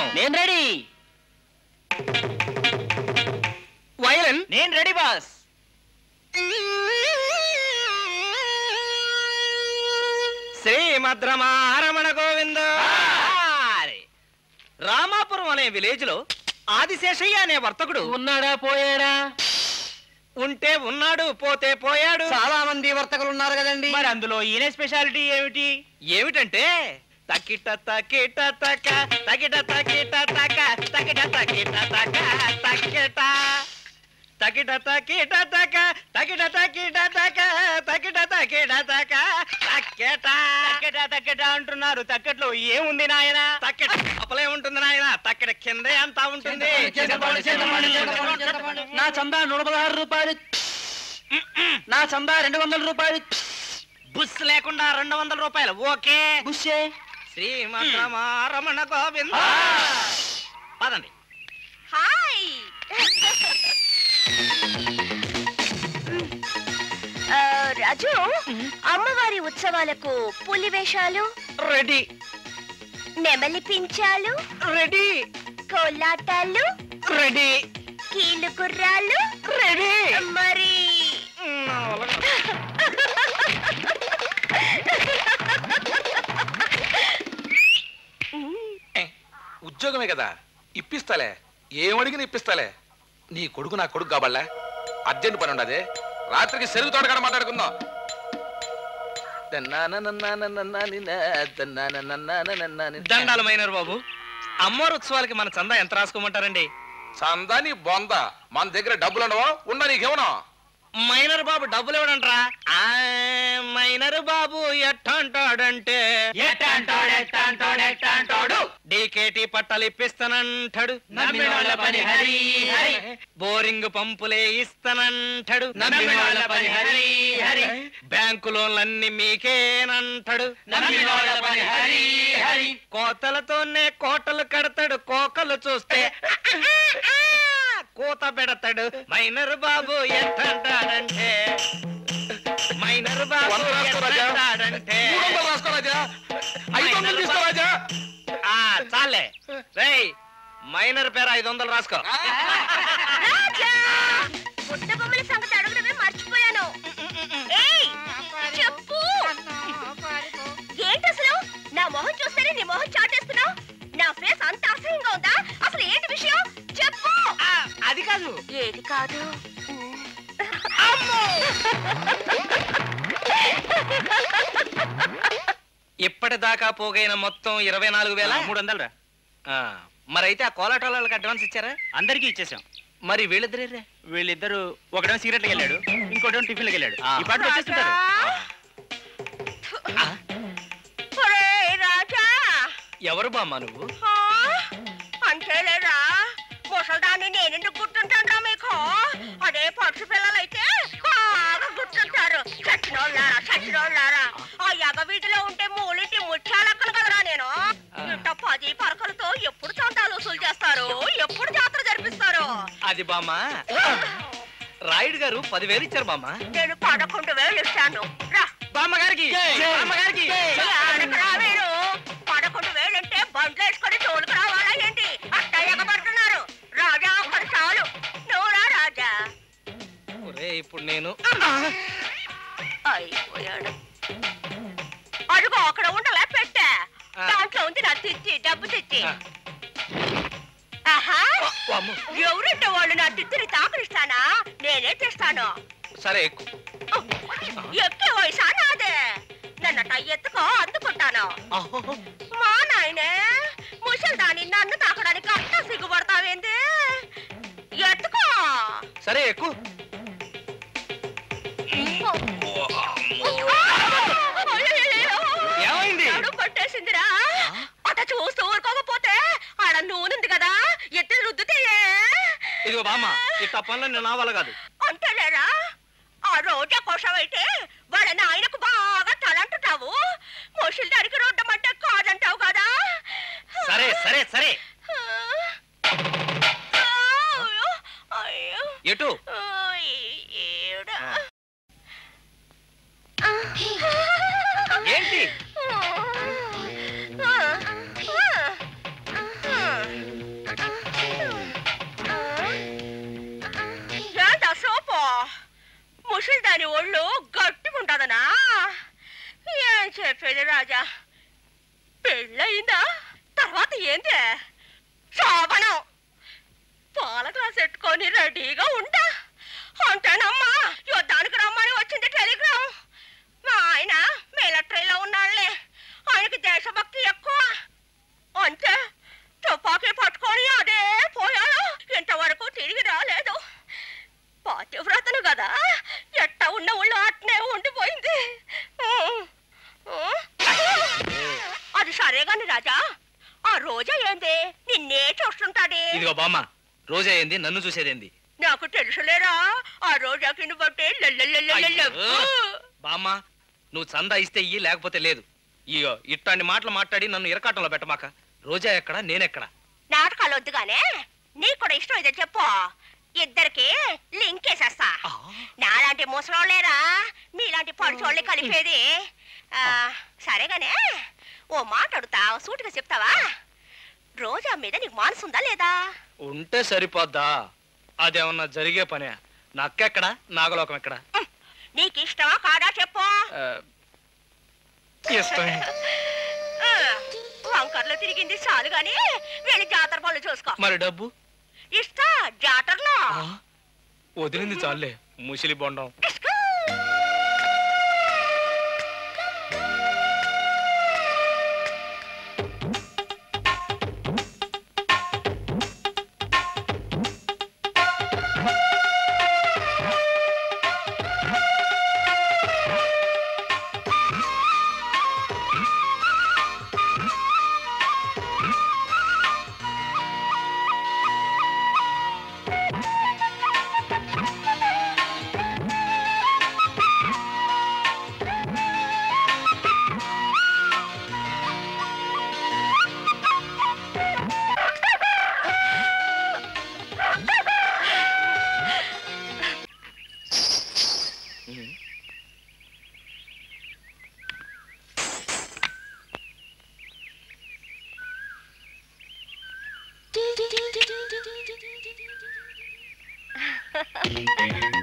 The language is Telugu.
మృదంగం నేను రెడీ వయలిన్ నేను రెడీ బాస్ శ్రీమద్రమారమణ గోవింద రామాపురం అనే విలేజ్ లో ఆదిశేషయ్య అనే వర్తకుడు ఉన్నాడా పోయాడా ఉంటే ఉన్నాడు పోతే పోయాడు చాలా మంది వర్తకులు ఉన్నారు కదండి మరి అందులో ఈయన స్పెషాలిటీ ఏమిటి ఏమిటంటే తకిట తకిట తక తకిట తకిట తక తకిట తకిట తక తకిట తకిట తకిట తక తకిట తకిట తక తకిట తకిట తక తక్కెట తక్కెట తక్కెట అంటున్నారు తక్కెట్లో ఏముంది నాయన తక్కెట అప్పలే ఉంటుంది నాయన తక్కెట కిందే అంతా ఉంటుంది నా చందా నూట పదహారు రూపాయలు నా చందా రెండు వందల రూపాయలు బుస్ లేకుండా రెండు వందల రూపాయలు ఓకే బుషే శ్రీమద్ రమణ గోవింద పదండి హాయ్ ఆ, రాజు అమ్మవారి ఉత్సవాలకు పులి వేషాలు రెడీ నెమలి పించాలు రెడీ కోలాటాలు రెడీ కీలు గుర్రాలు రెడీ మరి ఉద్యోగమే కదా ఇప్పిస్తాలే ఏమడిగిన ఇప్పిస్తాలే నీ కొడుకు నా కొడుకు కాబళ్ళా అర్జెంట్ పని ఉండదే రాత్రికి సెరుగు తోటకాడ మాట్లాడుకుందాం దండాలు మైనర్ బాబు అమ్మవారి ఉత్సవాలకి మన చందా ఎంత రాసుకోమంటారండి చందా నీ బొంద మన దగ్గర డబ్బులు ఉండవా ఉన్నా నీకేమన్నా మైనర్ బాబు డబ్బులు ఇవ్వడంట్రా ఆ, మైనర్ బాబు ఎట్టంటాడంటే డీకేటీ పట్టాలు ఇప్పిస్తానంటాడు నమ్మినోళ్ళ పని హరి, హరి. బోరింగ్ పంపులే ఇస్తానంటాడు నమ్మినోళ్ళ పని హరి, హరి. బ్యాంకు లోన్లన్నీ మీకేనంటాడు నమ్మినోళ్ళ పని హరి, హరి. కోతలతోనే కోటలు కడతాడు కోకలు చూస్తే కూత పెడతాడు మైనర్ బాబు ఎట్టంటాడంటే మైనర్ బాబు వంద రాసుకో రాజా. ఎట్టంటాడంటే మూడు వందలు రాసుకో రాజా ఐదు వందలు తీసుకో రాజా ఆ చాలే రేయ్ మైనర్ పేరు ఐదు వందలు రాసుకో రాజా బుట్ట బొమ్మల సంగతి అడగడమే మర్చిపోయాను ఏయ్ చెప్పు ఏంటి అసలు నా మొహం చూస్తేనే నీ మొహం చాటేస్తున్నావు నా ఫేస్ అంత అసహ్యంగా ఉందా అసలు ఏంటి విషయం చెప్పు ఆ, అది కాదు ఏది కాదు ఇప్పటిదాకా పోగైన మొత్తం ఇరవై నాలుగు వేల మూడు వందలు రా మరైతే ఆ కోలాటాలకు అడ్వాన్స్ ఇచ్చారా అందరికీ ఇచ్చేసాం మరి వీళ్ళిద్దరే వీళ్ళిద్దరు ఒకడేమో సిగరెట్కి వెళ్ళాడు ఇంకోటేమో టిఫిన్కి వెళ్ళాడు ఆ. ఈ పాటలు వచ్చేస్తుంటారు ఒరేయ్ రాజా ఎవరు బామ్మ నువ్వు ఆ, అంతేలేరా ముసల్దాన్ని నేనెందుకు గుర్తుంటాను మీకు అదే పక్షి పిల్లలైతే బాగా గుర్తుంటారు చచ్చినోళ్ళారా చచ్చినోళ్ళారా ఆ యగ వీధిలో ఉంటే మూలింటి ముత్యాలక్కలు కదరా నేను ఇంట పది పరకలతో ఎప్పుడు చందాలు వసూలు చేస్తారు ఎప్పుడు జాతర జరిపిస్తారు అది బామ్మ రాయుడు గారు పదివేలు ఇచ్చారు బామ్మ నేను పదకొండు వేలు ఇస్తాను రా బామ్మ గారికి బామ్మ గారికి ఆడకరా మీరు పదకొండు వేలంటే బండ్లు వేసుకొని తోలుకు రావాలా ఏంటి అట్ట ఎగబడుతున్నారు రాజా ఒక్కడు చాలు నువ్వురా రాజా ఒరే ఇప్పుడు నేను అయిపోయాడు అడుగు అక్కడ ఉండలే పెట్టా ఆ. దాంట్లో ఉంది నా తిత్తి డబ్బు తిత్తి ఆ. ఆహా వామ్మో. ఎవరింటే వాళ్ళు నా తిత్తిని తాకరిస్తానా నేనే తెస్తాను సరే ఎక్కు ఎక్కే వయసా నాదే నన్నట ఎత్తుకో అందుకుంటాను అహో. మా నాయనే ముసల్దాని నన్ను తాకడానికి అంత సిగ్గుపడతావేంది ఎత్తుకో సరే ఎక్కు ఏమైంది? నడుము పట్టేసిందిరా అట చూస్తూ ఊరుకోకపోతే ఆడ నూనెంది కదా ఎత్తి రుద్దుతే ఇదిగో బామ్మ ఇట్ట పనులు నా వల్ల కాదు అంతేలేరా ఆ రోజా కోసం అయితే వాళ్ళ నాయనకు బాగా తలంటున్నావు ముసలిదానికి రొడ్డమంటే కాదంటావు కదా సరే సరే సరే అయ్యో, అయ్యో ఎటు ఈడ. ఏంటి దాని ఒళ్ళు గట్టుకుంటుందనా ఏం చెప్పేది రాజా పెళ్ళయిందా తర్వాత ఏంది శోభనం పాల గ్లాస్ ఎట్టుకొని రెడీగా ఉంటా అంటేనమ్మా యుద్ధానికి రమ్మని వచ్చింది టెలిగ్రామ్ మా ఆయన మిలిటరీలో ఉన్నాడులే ఆయనకి దేశభక్తి ఎక్కువ అంతే తుపాకీ పట్టుకొని అదే పోయాడు ఇంతవరకు తిరిగి రాలేదు పాతివ్రతను కదా ఎట్ట ఉన్న ఊళ్ళో అట్నే ఉండిపోయింది ఉమ్. ఉమ్. అది సరే గాని రాజా ఆ రోజా ఏంది నిన్నే చూస్తుంటాడే ఇదిగో బామ్మ రోజా ఏంది నన్ను చూసేదేంది నాకు తెలుసులేరా ఆ రోజాకి బట్టి లల్లల్లల్లల్ల. అయ్యో. బామ్మ నువ్వు చందా ఇస్తే ఇయ్యి లేకపోతే లేదు ఇగో ఇట్లాంటి మాటలు మాట్లాడి నన్ను ఇరకాటంలో పెట్టమాక రోజా ఎక్కడ నేనెక్కడ నాటకాలు వద్దుగానే నీకు కూడా ఇష్టం అయితే చెప్పు ఇద్దరికి లింక్ వేసేస్తా నాలాంటి ముసలోళ్ళేరా మీలాంటి పడుచోళ్ళని కలిపేది ఆ, సరేగానే ఓ మాట అడుగుతా సూటిగా చెప్తావా రోజా మీద నీకు మనసుందా లేదా ఉంటే సరిపోద్దా అదేమన్నా జరిగే పనే నక్కెక్కడ నాగలోకం ఎక్కడ ఉమ్, నీకు ఇష్టమా కాదా చెప్పు ఆ, ఇష్టమే ఆ, వంకర్లో తిరిగింది చాలు గాని వెళ్ళి జాతర పనులు చూసుకో మరి డబ్బు ఇస్తా జాతరలో ఆ, వదిలింది చాలే ముసిలి బొండం ఇస్కూ. Thank you.